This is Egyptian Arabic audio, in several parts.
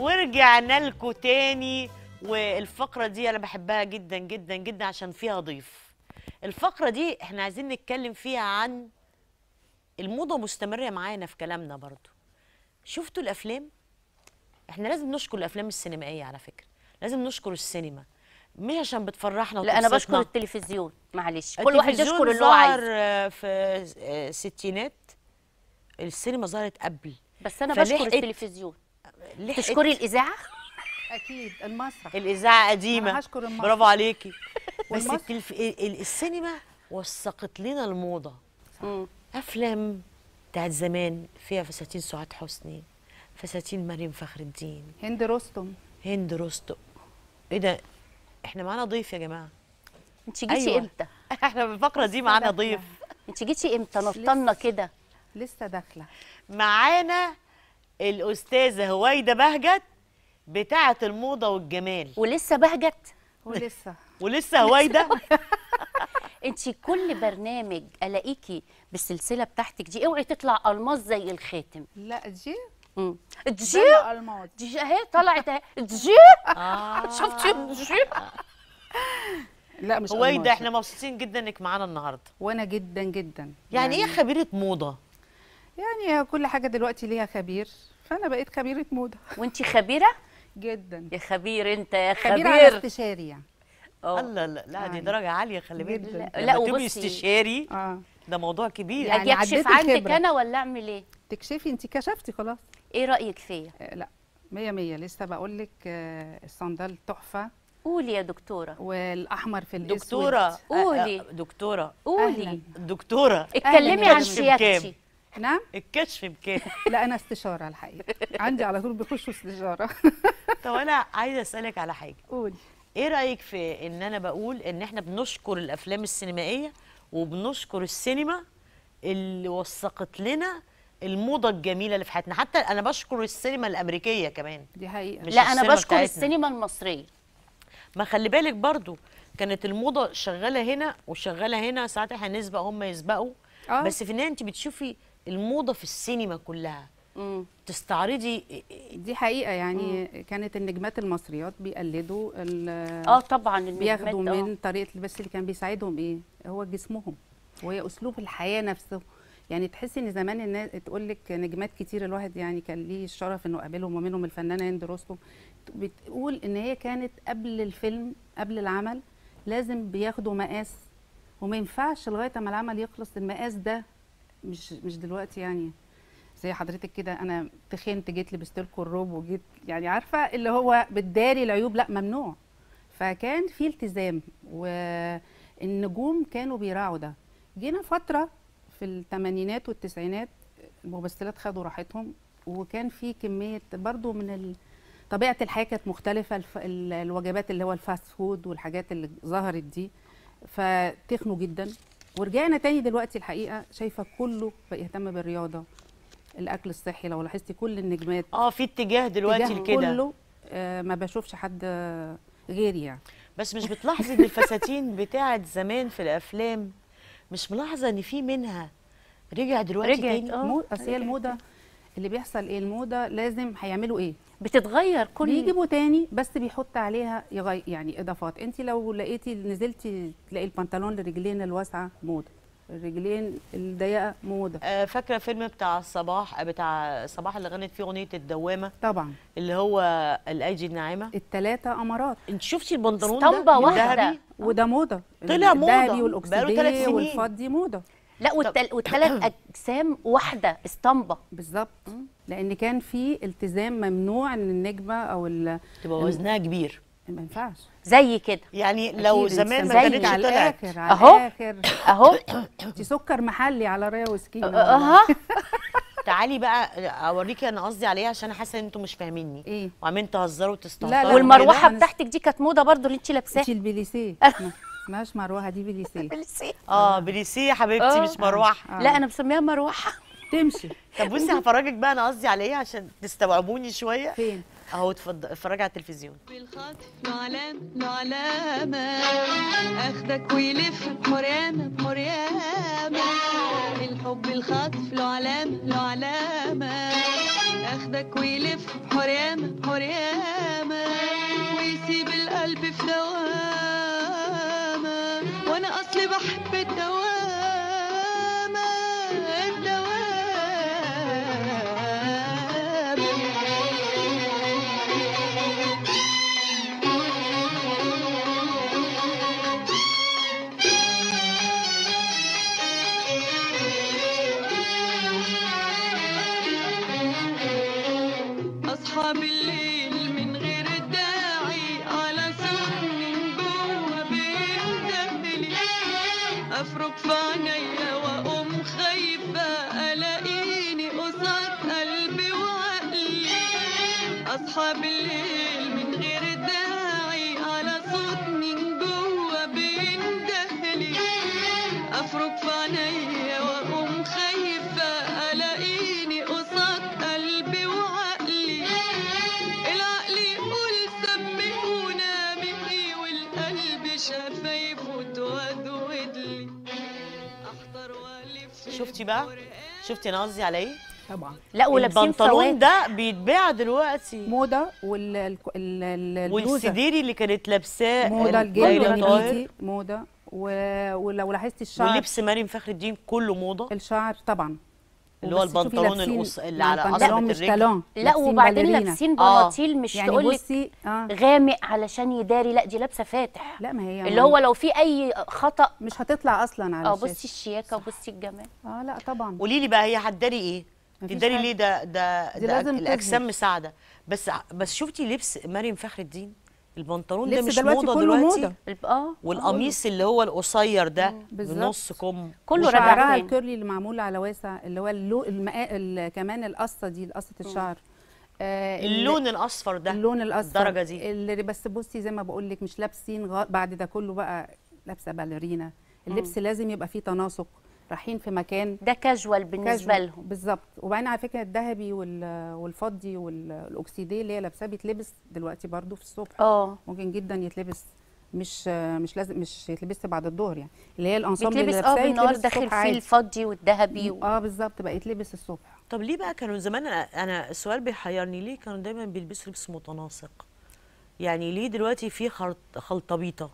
ورجعنا لكم تاني والفقرة دي أنا بحبها جدا جدا جدا عشان فيها ضيف الفقرة دي احنا عايزين نتكلم فيها عن الموضة مستمرة معانا في كلامنا برضو شفتوا الأفلام؟ احنا لازم نشكر الأفلام السينمائية على فكرة لازم نشكر السينما مش عشان بتفرحنا لا انا بشكر وتبسطنا. التلفزيون معلش كل واحد التلفزيون يشكر اللي هو ظهر عايزه آه، في آه، الستينات السينما ظهرت قبل بس انا بشكر فلحقت- التلفزيون لحقت تشكري الاذاعه اكيد المسرح الاذاعه قديمه أنا هشكر المسرح. برافو عليكي بس والمسرح. التلف... ال- ال- السينما وثقت لنا الموضه مم. افلام بتاعت زمان فيها فساتين سعاد حسني فساتين مريم فخر الدين هند رستم هند رستم ايه ده احنا معانا ضيف يا جماعه انت جيتي أيوة. امتى احنا في الفقره دي معانا داخلة. ضيف انت جيتي امتى نطلنا كده لسه داخله معانا الاستاذه هويده بهجت بتاعه الموضه والجمال ولسه بهجت ولسه ولسه هويده انت كل برنامج الاقيكي بالسلسله بتاعتك دي اوعي تطلع الماس زي الخاتم لا جي مم. جي بلا الماظ دي اهي طلعت اهي جي آه. شفتي جي لا مش هويده ألماظ. احنا مبسوطين جدا انك معانا النهارده وانا جدا جدا يعني ايه خبيره موضه يعني كل حاجه دلوقتي ليها خبير فانا بقيت خبيره موضه وانت خبيره جدا يا خبير انت يا خبيره على خبير استشاري يعني اه الله لا لا دي يعني درجه عاليه خلي بالك جداً. لما لا، تبقي وبصي- استشاري اه ده موضوع كبير يعني اجي اكشف عديت عندك الخبرة. انا ولا اعمل ايه تكشفي انت كشفتي خلاص ايه رايك فيا آه لا مية مية لسه بقول لك آه الصندال تحفه قولي يا دكتوره والاحمر في الاسود دكتوره قولي. آه، آه، دكتوره قولي أهلاً. دكتوره اتكلمي أهلاً عن يا شياكتي نعم الكشف بكام لا انا استشاره الحقيقه عندي على طول بيخشوا استشاره طب انا عايزه اسالك على حاجه قولي ايه رايك في ان انا بقول ان احنا بنشكر الافلام السينمائيه وبنشكر السينما اللي وثقت لنا الموضه الجميله اللي في حياتنا حتى انا بشكر السينما الامريكيه كمان دي حقيقه مش لا انا السينما بشكر بتاعتنا. السينما المصريه ما خلي بالك برضو كانت الموضه شغاله هنا وشغاله هنا ساعات احنا نسبق هم يسبقوا آه. بس في النهايه انت بتشوفي الموضه في السينما كلها مم. تستعرضي دي حقيقه يعني كانت النجمات المصريات بيقلدوا ال- اه طبعا النجمات، بياخدوا آه. من طريقه البث اللي كان بيساعدهم ايه هو جسمهم وهي اسلوب الحياه نفسه يعني تحسي ان زمان الناس تقول لك نجمات كتير الواحد يعني كان ليه الشرف انه قابلهم ومنهم الفنانه هند رستم بتقول ان هي كانت قبل الفيلم قبل العمل لازم بياخدوا مقاس وما ينفعش لغايه ما العمل يخلص المقاس ده مش مش دلوقتي يعني زي حضرتك كده انا تخنت جيت لبست لكم الروب وجيت يعني عارفه اللي هو بتداري العيوب لا ممنوع فكان في التزام والنجوم كانوا بيراعوا ده جينا فتره في الثمانينات والتسعينات الممثلات خدوا راحتهم وكان في كميه برضو من ال... طبيعه الحياه كانت مختلفه الف... ال- الوجبات اللي هو الفاست فود والحاجات اللي ظهرت دي فتخنوا جدا ورجعنا تاني دلوقتي الحقيقه شايفه كله بقى يهتم بالرياضه الاكل الصحي لو لاحظتي كل النجمات اه في اتجاه دلوقتي اتجاه لكده كله آه ما بشوفش حد آه، غيري يعني بس مش بتلاحظي ان الفساتين بتاعت زمان في الافلام مش ملاحظه ان في منها رجع دلوقتي رجعت، تاني آه. مو- اصل هي الموضه اللي بيحصل ايه الموضه لازم هيعملوا ايه بتتغير كل بيجيبوا تاني بس بيحط عليها يغي... يعني اضافات انت لو لقيتي نزلتي تلاقي البنطلون الرجلين الواسعه موضه الرجلين الضيقه موضه آه فاكره فيلم بتاع الصباح بتاع صباح اللي غنت فيه اغنيه الدوامه طبعا اللي هو الايدي الناعمه الثلاثه امارات انت شفتي البنطلون ده اسطمبة واحدة. الذهبي؟ وده موضه طلع موضة. الذهبي بقاله ثلاث والاكسديه سنين. والفضي موضه لا والتل... والثلاث اجسام واحده اسطمبه بالظبط لان كان في التزام ممنوع ان النجمه او ال- تبقى وزنها كبير ما ينفعش زي كده يعني لو أكيد زمان ما زي كانتش على طلعت الاخر على أهو. الاخر اهو دي سكر محلي على ريا وسكين اها تعالي بقى اوريكي انا قصدي عليه عشان انا حاسه ان انتوا مش فاهميني ايه وعمالين تهزروا لا، وتستهتروا لا. والمروحه أنا- بتاعتك دي كانت موضه برضو اللي انت لابساها انت البليسيه ما اسمهاش مروحه دي بليسيه اه بريسيه يا حبيبتي آه. مش مروح آه. لا انا مسميها مروحه تمشي طب بصي هفرجك بقى انا قصدي على ايه عشان تستوعبوني شويه فين اهو اتفضل اتفرجي على التلفزيون بالخطف له علامة له علامة اخدك ويلفك مريانة مريانة الحب الخطف له علامة له علامة اخدك اخدك ويلف حريامة حريامة ويسيب القلب في دوامة وانا اصلي بحب الدوامة الدوامة أصحى بالليل من غير الداعي على صوت من جوه بيندهلي أفرك في عينيا وأقوم خايفة ألاقيني قصاد قلبي وعقلي أصحى بالليل من غير الداعي على صوت من جوه بيندهلي أفرك في عينيا وأقوم خايفة ألاقيني قصاد قلبي وعقلي العقل يقول سميهونا مني والقلب شفايفه تودود لي أحضر وألف شفتي بقى شفتي انا قصدي على ايه طبعا لا ولابسين البنطلون فواتح ده بيتباع دلوقتي موضه وال ال- ال- ال- البلوزه والسديري اللي كانت لابساه موضه ال- الجلد ليلى طاهر النبيتي موضه و... ولو لاحظتي الشعر ولبس مريم فخر الدين كله موضه الشعر طبعا اللي هو وبس شوفي البنطلون لابسين- القص- اللي لا، على البنطلون قصبة مش الرجل. تالون لا لابسين وبعدين باليرينا. لابسين آه. بناطيل مش يعني تقول لك بصي اه غامق علشان يداري لا دي لابسه فاتح لا ما هي اللي هو لو في اي خطا مش هتطلع اصلا على اه الشاشة. بصي الشياكه وبصي الجمال اه لا طبعا قولي لي بقى هي هتداري ايه مفيش تداري حاجة. ليه ده ده, دي ده لازم الاجسام تظهر. مساعده بس بس شفتي لبس مريم فخر الدين البنطلون ده لبس مش دلوقتي موضه كله دلوقتي موضة. الب- اه والقميص اللي هو القصير ده بالظبط. بنص كم كله رجع وشعرها تاني الكيرلي اللي معمول على واسع اللي هو اللو المقا... ال... كمان القصه دي قصه الشعر آه ال- اللون الاصفر ده اللون الاصفر الدرجة دي. اللي بس بصي زي ما بقول لك مش لابسين غ... بعد ده كله بقى لابسه باليرينا اللبس لازم يبقى فيه تناسق رايحين في مكان ده كاجوال بالنسبه casual. لهم بالظبط وبعدين على فكره الذهبي وال... والفضي والاكسيديه اللي هي لابساه بيتلبس دلوقتي برضو في الصبح اه ممكن جدا يتلبس مش مش لازم مش يتلبس بعد الظهر يعني اللي هي الانسامبل اللي بيتلبس اه لابساه بالنهار يتلبس داخل الصبح فيه عادي الفضي والذهبي و... اه بالظبط بقى يتلبس الصبح طب ليه بقى كانوا زمان انا أنا السؤال بيحيرني ليه كانوا دايما بيلبسوا لبس متناسق يعني ليه دلوقتي في خلط خلطبيطه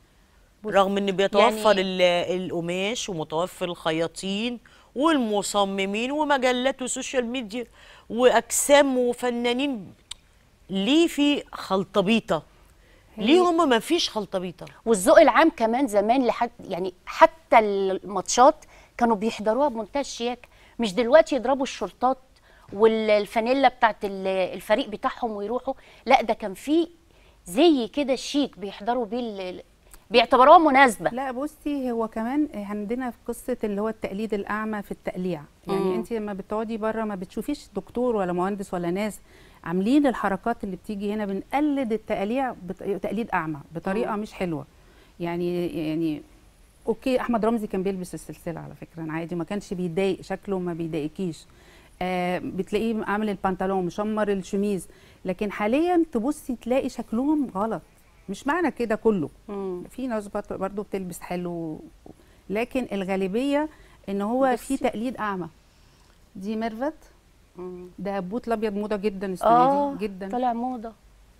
رغم ان بيتوفر يعني- ال- القماش ومتوفر الخياطين والمصممين ومجلات وسوشيال ميديا واجسام وفنانين ليه في خلطبيطه ليه هم ما فيش خلطبيطه والذوق العام كمان زمان لحد يعني حتى الماتشات كانوا بيحضروها بمنتهى الشياكه مش دلوقتي يضربوا الشورتات والفانيلا بتاعت ال- الفريق بتاعهم ويروحوا لا ده كان في زي كده شيك بيحضروا بيه ال- بيعتبروها مناسبه لا بصي هو كمان عندنا في قصه اللي هو التقليد الاعمى في التقليع يعني انت لما بتقعدي بره ما بتشوفيش دكتور ولا مهندس ولا ناس عاملين الحركات اللي بتيجي هنا بنقلد التقليع بط... تقليد اعمى بطريقه مش حلوه يعني يعني اوكي احمد رمزي كان بيلبس السلسله على فكره أنا عادي ما كانش بيضايق شكله ما بيضايقكيش آه بتلاقيه عامل البنطلون مشمر الشميز لكن حاليا تبصي تلاقي شكلهم غلط مش معنى كده كله مم. في ناس بت- برضو بتلبس حلو لكن الغالبيه ان هو في بصي. تقليد اعمى دي ميرفت مم. ده بوت الابيض موضه جدا السنه اه دي جدا طلع موضه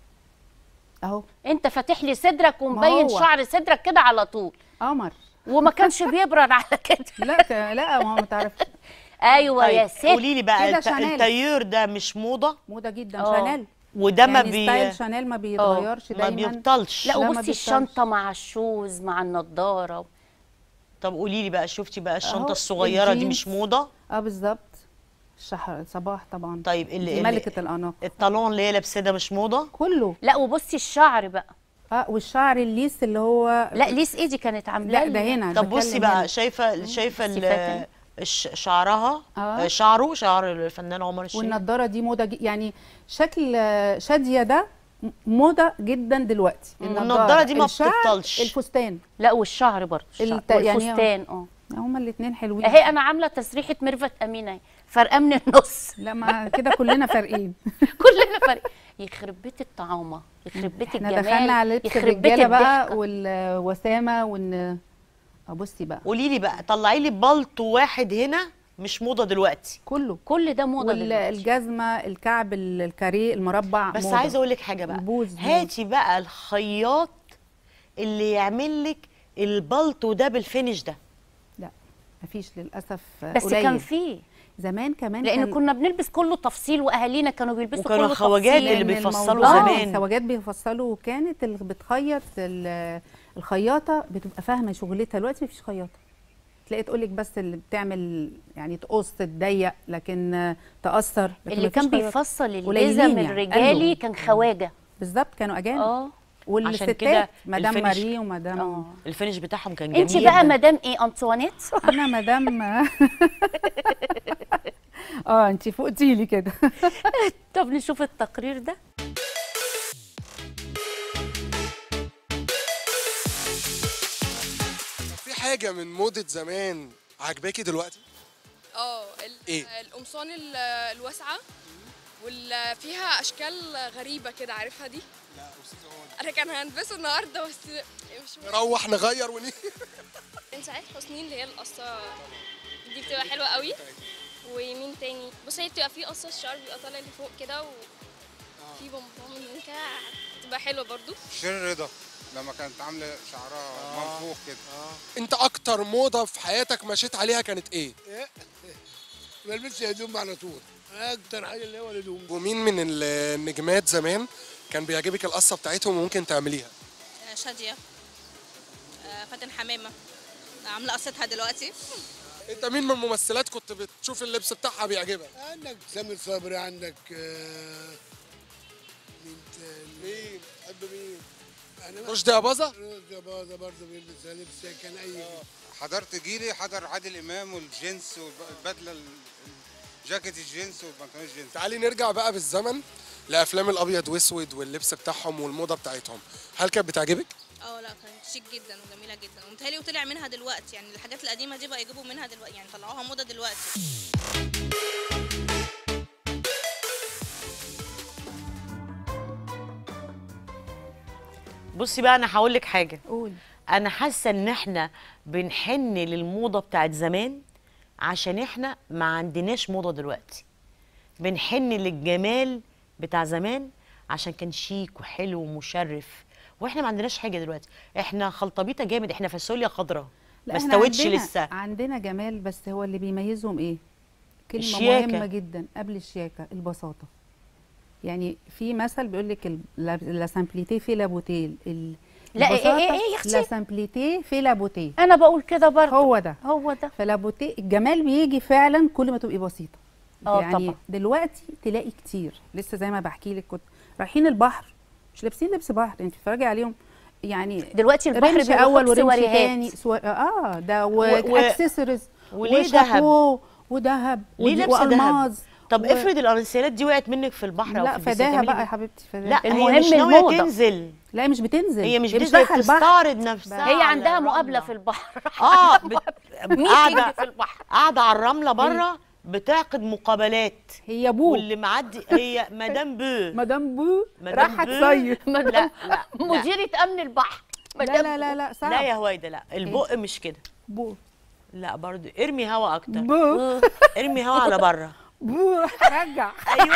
اهو انت فاتح لي صدرك ومبين هو. شعر صدرك كده على طول قمر وما كانش بيبرد على كده لا ك- لا ما هو ما تعرف ايوه يا طيب ست قولي لي بقى كده الت- شانيل. التاير ده مش موضه موضه جدا آه. شانيل وده ما يعني بي ستايل شانيل ما بيتغيرش ما دايما بيبطلش لا لا، ما وبصي بيبطلش. الشنطه مع الشوز مع النضاره طب قولي لي بقى شفتي بقى الشنطه أهو، الصغيره دي مش الجينز. موضه اه بالظبط الشهر صباح طبعا طيب اللي, دي اللي ملكه الاناقه الطالون اللي هي لابساه ده مش موضه كله لا وبصي الشعر بقى اه والشعر الليس اللي هو لا ليس ايدي كانت عامله لا ده هنا طب بصي بتكلم بقى هنا. شايفه شايفه ال- صفاتها. الش- شعرها آه. آه. شعره شعر الفنان عمر الشريف والنضاره دي موضه جي يعني شكل آه، شاديه ده م- موضه جدا دلوقتي والنضارة دي ما الشعر، بتبطلش. الفستان لا والشعر برضه الشعر الت- يعني- والفستان اه هما الاثنين حلوين اهي انا عامله تسريحه ميرفت امينه فرقه من النص لا ما كده كلنا فارقين كلنا فرق يخرب بيت الطعامه يخرب بيت احنا الجمال دخلنا على لبس يخرب بيت الرجاله بقى الضحكة. والوسامه وان اه بصي بقى قولي لي بقى طلعي لي بلطو واحد هنا مش موضه دلوقتي كله كل ده موضه دلوقتي والجزمه الكعب ال- الكاريه المربع بس موضة. عايزه اقول لك حاجه بقى البوز موضة. هاتي بقى الخياط اللي يعمل لك البلطو ده بالفينش ده لا مفيش للاسف بس قليل. كان فيه زمان كمان لان كان كنا بنلبس كله تفصيل واهالينا كانوا بيلبسوا وكانوا كله خواجات تفصيل. اللي كان بيفصلوا الموضوع- زمان. آه، خواجات بيفصلوا وكانت اللي بتخيط ال- الخياطه بتبقى فاهمه شغلتها دلوقتي مفيش خياطه تلاقي تقول لك بس اللي بتعمل يعني تقص تضيق لكن آه، تقصر لكن اللي مفيش كان خياطة. بيفصل قليلين الجزم يعني، الرجالي قلوا. كان خواجه بالظبط كانوا اجانب اه عشان والستات كده مدام الفينش- ماري ومدام اه الفينش بتاعهم كان جميل انت بقى جداً. مدام ايه انطوانيت انا مدام اه انت فوقتي لي كده طب نشوف التقرير ده في حاجة من موضة زمان عجباكي دلوقتي؟ اه ال- إيه؟ القمصان ال- الواسعه واللي فيها اشكال غريبه كده عارفها دي لا أستاذة هون انا كان هلبسه النهارده بس مش نروح نغير ونيجي من ساعات حسنين اللي هي القصه دي بتبقى حلوه قوي ومين تاني بص هي بتبقى في قصه الشعر بيبقى طالع لفوق كده وفي بمبام من كده بتبقى حلوه برضو شير رضا لما كانت عامله شعرها منفوخ كده أنت أكتر موضة في حياتك مشيت عليها كانت إيه؟ ما بلبسش هدوم على طول اكتر حاجه اللي هو الهدوم ومين من ال- النجمات زمان كان بيعجبك القصة بتاعتهم وممكن تعمليها؟ شادية آه، فاتن حمامة عاملة قصتها دلوقتي أنت مين من الممثلات كنت بتشوف اللبس بتاعها بيعجبك؟ عندك سامر صبري عندك آه، مين تاني مين؟ تحب مين؟ انا رشدي أباظة؟ رشدي أباظة برضه بيلبس لبس كان اي حضرت جيلي حضر عادل امام والجينز والبدله ال- جاكيت الجينز والبنطلون الجينز تعالي نرجع بقى بالزمن لأفلام الأبيض وأسود واللبس بتاعهم والموضة بتاعتهم هل كانت بتعجبك؟ اه لا كانت شيك جدا وجميلة جدا ومتهيألي وطلع منها دلوقتي يعني الحاجات القديمة دي بقى يجيبوا منها دلوقتي يعني طلعوها موضة دلوقتي بصي بقى انا هقول لك حاجه قول انا حاسه ان احنا بنحن للموضه بتاعت زمان عشان احنا ما عندناش موضه دلوقتي بنحن للجمال بتاع زمان عشان كان شيك وحلو ومشرف واحنا ما عندناش حاجه دلوقتي احنا خلطبيطه جامد احنا فاصوليا خضراء ما إحنا استوتش عندنا- لسه عندنا جمال بس هو اللي بيميزهم ايه كلمه الشياكة. مهمه جدا قبل الشياكه البساطه يعني في مثل بيقول لك ال- لا لا سامبليتي في لا بوتيل ال- لا، إيه- إيه- البساطة إيه يا أختي؟ لا سامبليتي في لا بوتيل انا بقول كده برضه هو ده هو ده فلا بوتي الجمال بيجي فعلا كل ما تبقي بسيطه آه يعني طبعا. دلوقتي تلاقي كتير لسه زي ما بحكي لك كنت رايحين البحر مش لابسين لبس بحر انت بتتفرجي عليهم يعني دلوقتي البحر رمش بيبقى اول خبز ورمش وريهات. تاني سو... اه ده و- واكسسوارز وليه دهب؟ ودهب ليه ودي- لابسه دهب والماز طب و- افرض الانسيالات دي وقعت منك في البحر أو لا في البسين، فداها تعملي بقى إيه؟ يا حبيبتي فداها لا المهم هي مش ناويه الموضة. تنزل لا مش بتنزل هي مش مش بتنزل داخل البحر بتستعرض نفسها هي على عندها الرملة. مقابله في البحر اه بت... ميتنج قاعده في البحر قاعده على الرمله بره بتعقد مقابلات هي بو واللي معدي هي مدام بو مدام بو مدام راحت بو. صيف لا لا لا مديره امن البحر لا لا لا لا صعب لا يا هويدا لا البق مش كده بو لا برضو ارمي هوا اكتر بو ارمي هوا على بره بو رجع ايوه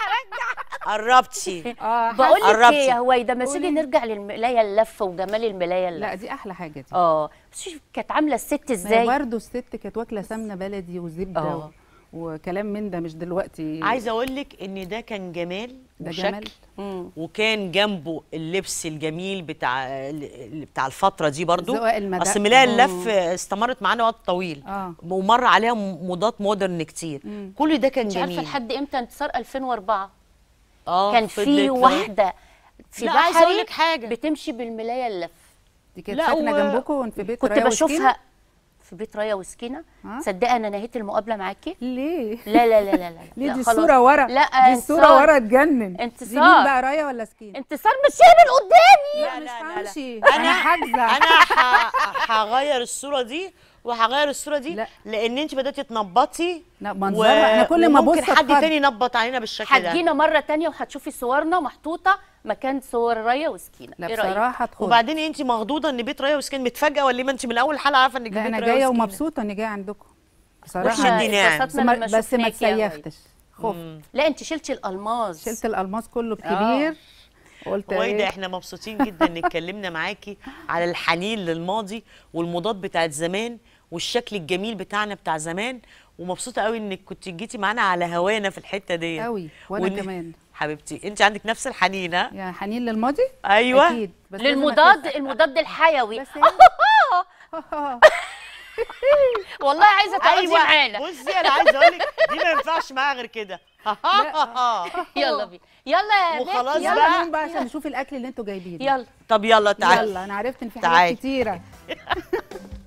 قربتي اه بقول لك قربتي. ايه يا هويدا ما تيجي قولي. نرجع للملايه اللفه وجمال الملايه لا اللفه دي احلى حاجه دي اه بس شوف كانت عامله الست ازاي ازاي برضه الست كانت واكله سمنه بلدي وزبده آه. و... وكلام من ده مش دلوقتي عايزه اقول لك ان ده كان جمال ده وشكل جمال مم. وكان جنبه اللبس الجميل بتاع ال- بتاع الفتره دي برضو زواق المدق. اصل ملاية مم. اللف استمرت معانا وقت طويل اه ومر عليها موضات مودرن كتير مم. كل ده كان مش جميل عارفه لحد امتى انتصار 2004 اه كان فضلت في لغاية- واحده في لا عايزه اقول بحري لك حاجه بتمشي بالملايه اللف دي كانت لا، ساكنه و- جنبكم في بيت كنت ريا بشوفها وسكينة؟ في بيت رايا وسكينه ها؟ صدقه انا نهيت المقابله معاكي ليه لا لا لا لا لا ليه لا دي خلاص. الصوره ورا لا دي الصوره انتصار. ورا تجنن دي انتصار. مين بقى رايا ولا سكينه انتصار مشينا لقدامي لا مش لا لا, لا. همشي أنا- انا حاجزه انا ح- هغير الصوره دي وهغير الصوره دي لا. لان انت بداتي تنبطي لا منظرها احنا كل ما وممكن ابص حد أتخض. تاني ينبط علينا بالشكل ده هتجينا مره تانية وهتشوفي صورنا محطوطه مكان صور رايا وسكينه لا ايه رايك بصراحه تخض وبعدين انت مخضوضه ان بيت ريا وسكين متفاجئه ولا ما انت من اول حلقه عارفه ان لا بيت انا ريا جايه وسكين؟ ومبسوطه اني جايه عندكم بصراحه وشدي ناعم. بس ما, بس ما شفناك يا تسيفتش خفت لا انت شلتي الالماس شلت الالماس كله الكبير قلت وايده إيه؟ احنا مبسوطين جدا ان اتكلمنا معاكي على الحنين للماضي والموضات بتاعت زمان والشكل الجميل بتاعنا بتاع زمان ومبسوطه قوي انك كنت جيتي معانا على هوانا في الحته دي قوي وانا كمان حبيبتي انت عندك نفس الحنين ها يعني حنين للماضي ايوه اكيد بس لازم للمضاد أخس. المضاد الحيوي بس والله عايزه تقعدي ايوه معانا بصي انا عايزه اقول لك دي ما ينفعش معاها غير كده يلا بينا يلا يا وخلاص بنتي، يلا بقى. نقوم بقى عشان نشوف الاكل اللي انتوا جايبينه يلا طب يلا تعالي يلا انا عرفت ان في تعالي. حاجات كتيره